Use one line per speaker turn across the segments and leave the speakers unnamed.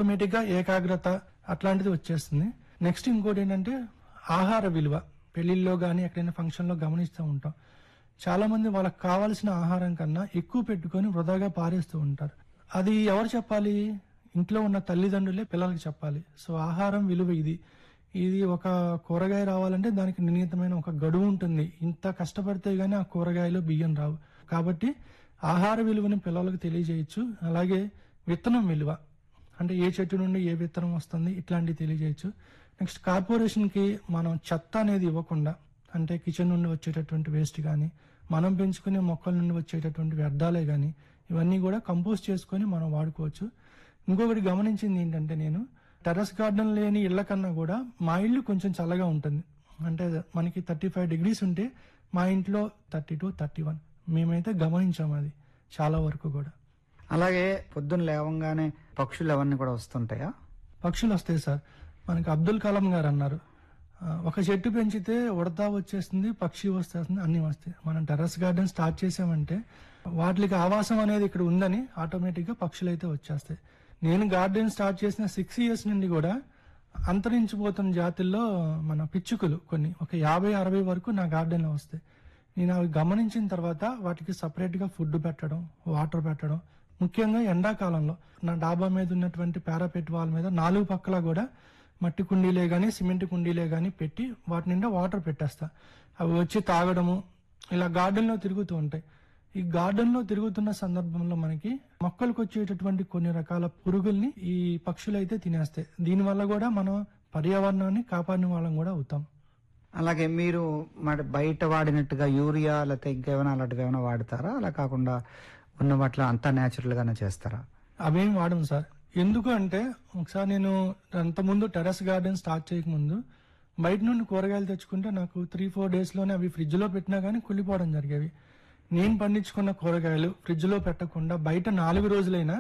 Automatic గా ఏకాగ్రత అట్లాంటిది వచ్చేస్తుంది నెక్స్ట్ ఇంకోటి ఏంటంటే ఆహార విలువ పెళ్లిల్లో గానీ ఎక్కడైనా ఫంక్షన్ లో గమనిస్తూ ఉంటాం చాలా మంది వాళ్ళకి కావాల్సిన ఆహారం కన్నా ఎక్కువ పెట్టుకొని వృధాగా పారేస్తూ ఉంటారు అది ఎవరు చెప్పాలి ఇంట్లో ఉన్న తల్లిదండ్రులే పిల్లలకి చెప్పాలి సో ఆహారం విలువ ఇది ఇది ఒక కూరగాయ రావాలంటే దానికి నిర్ణీతమైన ఒక గడువు ఉంటుంది ఇంత కష్టపడితే గానీ ఆ కూరగాయలు బియ్యం రావు కాబట్టి ఆహార విలువని పిల్లలకు తెలియజేయచ్చు అలాగే విత్తనం విలువ అంటే ఏ చెట్టు నుండి ఏ విత్తనం వస్తుంది ఇట్లాంటివి తెలియజేయచ్చు నెక్స్ట్ కార్పొరేషన్ కి మనం చెత్త అనేది ఇవ్వకుండా అంటే కిచెన్ నుండి వచ్చేటటువంటి వేస్ట్ కానీ మనం పెంచుకునే మొక్కల నుండి వచ్చేటటువంటి వ్యర్థాలే కానీ ఇవన్నీ కూడా కంపోస్ట్ చేసుకొని మనం వాడుకోవచ్చు ఇంకొకటి గమనించింది ఏంటంటే నేను టెర్రస్ గార్డెన్ లేని ఇళ్ల కన్నా కూడా మా ఇల్లు కొంచెం చల్లగా ఉంటుంది అంటే మనకి థర్టీ ఫైవ్ డిగ్రీస్ ఉంటే మా ఇంట్లో థర్టీ టు థర్టీ వన్ మేమైతే గమనించాం అది చాలా వరకు కూడా
అలాగే పొద్దున్న లేవంగానే పక్షులు అవన్నీ కూడా వస్తుంటాయా
పక్షులు వస్తాయి సార్ మనకి అబ్దుల్ కలాం గారు అన్నారు ఆ, ఒక చెట్టు పెంచితే ఉడతా వచ్చేస్తుంది పక్షి వస్తేస్తుంది అన్ని వస్తాయి మనం టెర్రస్ గార్డెన్ స్టార్ట్ చేసామంటే వాటికి ఆవాసం అనేది ఇక్కడ ఉందని ఆటోమేటిక్ గా పక్షులు అయితే వచ్చేస్తాయి నేను గార్డెన్ స్టార్ట్ చేసిన సిక్స్ ఇయర్స్ నుండి కూడా అంతరించిపోతున్న జాతుల్లో మన పిచ్చుకలు కొన్ని ఒక యాభై అరవై వరకు నా గార్డెన్ లో వస్తాయి నేను అవి గమనించిన తర్వాత వాటికి సపరేట్ గా ఫుడ్ పెట్టడం వాటర్ పెట్టడం ముఖ్యంగా ఎండాకాలంలో నా డాబా మీద ఉన్నటువంటి పారాపెట్ వాల్ మీద నాలుగు పక్కల కూడా మట్టి కుండీలే గాని సిమెంట్ కుండీలే గాని పెట్టి వాటి నిండా వాటర్ పెట్టేస్తా అవి వచ్చి తాగడము ఇలా గార్డెన్ లో తిరుగుతూ ఉంటాయి ఈ గార్డెన్ లో తిరుగుతున్న సందర్భంలో మనకి మొక్కలకు వచ్చేటటువంటి కొన్ని రకాల పురుగుల్ని ఈ పక్షులు అయితే తినేస్తాయి దీనివల్ల కూడా మనం పర్యావరణాన్ని కాపాడిన వాళ్ళం కూడా అవుతాం
అలాగే మీరు మరి బయట వాడినట్టుగా యూరియా లేకపోతే ఇంకేమైనా అలాంటివి ఏమైనా వాడతారా అలా కాకుండా ఉన్న వాటిలో అంతా న్యాచురల్ గానే చేస్తారా
అవేం వాడము సార్ ఎందుకు అంటే ఒకసారి నేను అంత ముందు టెర్రస్ గార్డెన్ స్టార్ట్ చేయకముందు బయట నుండి కూరగాయలు తెచ్చుకుంటే నాకు త్రీ ఫోర్ డేస్ లోనే అవి ఫ్రిడ్జ్ లో పెట్టినా గానీ కుళ్ళిపోవడం జరిగేవి నేను పండించుకున్న కూరగాయలు ఫ్రిడ్జ్ లో పెట్టకుండా బయట నాలుగు రోజులైనా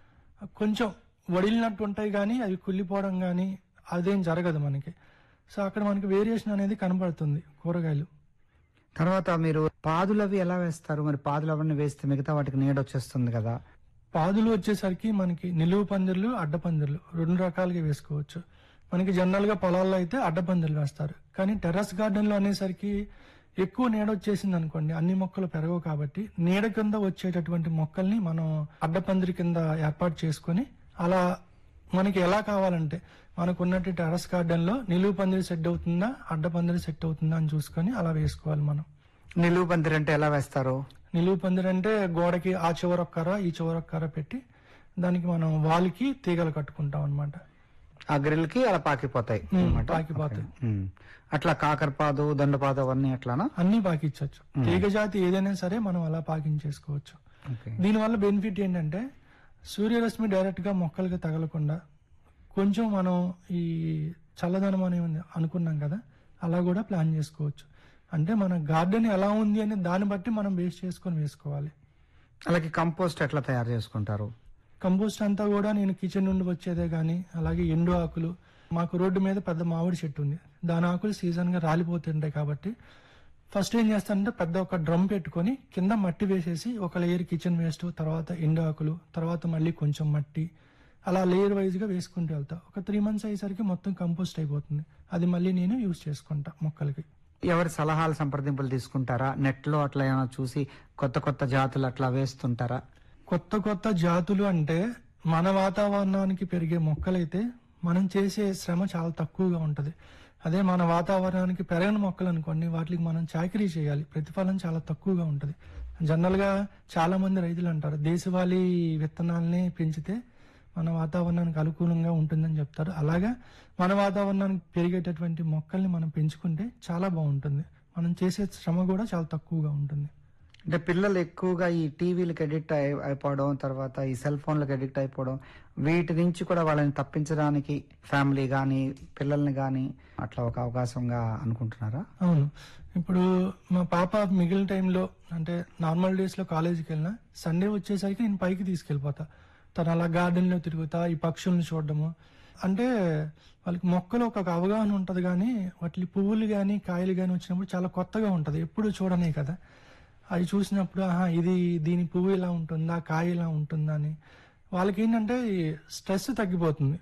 కొంచెం వడిలినట్టు ఉంటాయి కానీ అవి కుళ్ళిపోవడం కానీ అదేం జరగదు మనకి సో అక్కడ మనకి వేరియేషన్ అనేది కనబడుతుంది కూరగాయలు
తర్వాత మీరు పాదులు అవి ఎలా వేస్తారు మరి పాదులు అవన్నీ వేస్తే మిగతా వాటికి నీడ వచ్చేస్తుంది కదా
పాదులు వచ్చేసరికి మనకి నిలువు పందిర్లు అడ్డ పందిర్లు రెండు రకాలుగా వేసుకోవచ్చు మనకి జనరల్ గా పొలాల్లో అయితే అడ్డ పందిర్లు వేస్తారు కానీ టెర్రస్ గార్డెన్ లో అనేసరికి ఎక్కువ నీడ వచ్చేసింది అనుకోండి అన్ని మొక్కలు పెరగవు కాబట్టి నీడ కింద వచ్చేటటువంటి మొక్కల్ని మనం అడ్డ పందిరి కింద ఏర్పాటు చేసుకొని అలా మనకి ఎలా కావాలంటే మనకు ఉన్నట్టు టెర్రస్ గార్డెన్ లో నిలువు పందిరి సెట్ అవుతుందా అడ్డ పందిరి సెట్ అవుతుందా అని చూసుకొని అలా వేసుకోవాలి మనం
నిలువు పందిరి అంటే ఎలా వేస్తారు
నిలువు పందిరి అంటే గోడకి ఆ చివరొక్కర ఈ చివరొక్కర పెట్టి దానికి మనం వాల్కి తీగలు కట్టుకుంటాం అన్నమాట
ఆ గ్రిల్ కి అలా పాకిపోతాయి
ఉమ్,
అన్నమాట.
పాకిపోతాయి.
ఉమ్. అట్లా కాకరపాదు దండపాదు అవన్నీ అట్లానా
అన్ని పాకించవచ్చు తీగ జాతి ఏదైనా సరే మనం అలా పాకించేసుకోవచ్చు
ఓకే
దీనివల్ల బెనిఫిట్ ఏంటంటే సూర్యరశ్మి డైరెక్ట్ గా మొక్కలకి తగలకుండా కొంచెం మనం ఈ చల్లదనం అనేది అనుకున్నాం కదా అలా కూడా ప్లాన్ చేసుకోవచ్చు అంటే మన గార్డెన్ ఎలా ఉంది అని దాన్ని బట్టి మనం బేస్ చేసుకొని వేసుకోవాలి
అలాగే కంపోస్ట్ ఎట్లా తయారు చేసుకుంటారు
కంపోస్ట్ అంతా కూడా నేను కిచెన్ నుండి వచ్చేదే గానీ అలాగే ఎండు ఆకులు మాకు రోడ్డు మీద పెద్ద మామిడి చెట్టు ఉంది దాని ఆకులు సీజన్ గా రాలిపోతుంటాయి కాబట్టి ఫస్ట్ ఏం చేస్తానంటే పెద్ద ఒక డ్రమ్ పెట్టుకొని కింద మట్టి వేసేసి ఒక లేయర్ కిచెన్ వేస్ట్ తర్వాత ఎండు ఆకులు తర్వాత మళ్ళీ కొంచెం మట్టి అలా లేయర్ వైజ్ గా వేసుకుంటూ వెళ్తా ఒక త్రీ మంత్స్ అయ్యేసరికి మొత్తం కంపోస్ట్ అయిపోతుంది అది మళ్ళీ నేను యూజ్ చేసుకుంటా మొక్కలకి
ఎవరి సలహాలు సంప్రదింపులు తీసుకుంటారా నెట్ లో అట్లా ఏమైనా చూసి కొత్త కొత్త జాతులు అట్లా వేస్తుంటారా
కొత్త కొత్త జాతులు అంటే మన వాతావరణానికి పెరిగే మొక్కలైతే మనం చేసే శ్రమ చాలా తక్కువగా ఉంటది అదే మన వాతావరణానికి పెరగని మొక్కలు అనుకోండి వాటికి మనం చాకరీ చేయాలి ప్రతిఫలం చాలా తక్కువగా ఉంటది జనరల్ గా చాలా మంది రైతులు అంటారు దేశవాళీ విత్తనాల్ని పెంచితే మన వాతావరణానికి అనుకూలంగా ఉంటుందని చెప్తారు అలాగా మన వాతావరణానికి పెరిగేటటువంటి మొక్కల్ని మనం పెంచుకుంటే చాలా బాగుంటుంది మనం చేసే శ్రమ కూడా చాలా తక్కువగా ఉంటుంది
అంటే పిల్లలు ఎక్కువగా ఈ టీవీలకు అడిక్ట్ అయి అయిపోవడం తర్వాత ఈ సెల్ ఫోన్లకు అడిక్ట్ అయిపోవడం వీటి నుంచి కూడా వాళ్ళని తప్పించడానికి ఫ్యామిలీ కానీ పిల్లల్ని కానీ అట్లా ఒక అవకాశంగా అనుకుంటున్నారా
అవును ఇప్పుడు మా పాప మిగిలిన టైంలో అంటే నార్మల్ డేస్ లో కాలేజీకి వెళ్ళినా సండే వచ్చేసరికి నేను పైకి తీసుకెళ్ళిపోతా తను అలా గార్డెన్ లో తిరుగుతా ఈ పక్షుల్ని చూడడము అంటే వాళ్ళకి మొక్కలు ఒక అవగాహన ఉంటది కానీ వాటి పువ్వులు గాని కాయలు గాని వచ్చినప్పుడు చాలా కొత్తగా ఉంటది ఎప్పుడు చూడనే కదా అవి చూసినప్పుడు ఆహా ఇది దీని పువ్వు ఇలా ఉంటుందా కాయ ఇలా ఉంటుందా అని వాళ్ళకి ఏంటంటే స్ట్రెస్ తగ్గిపోతుంది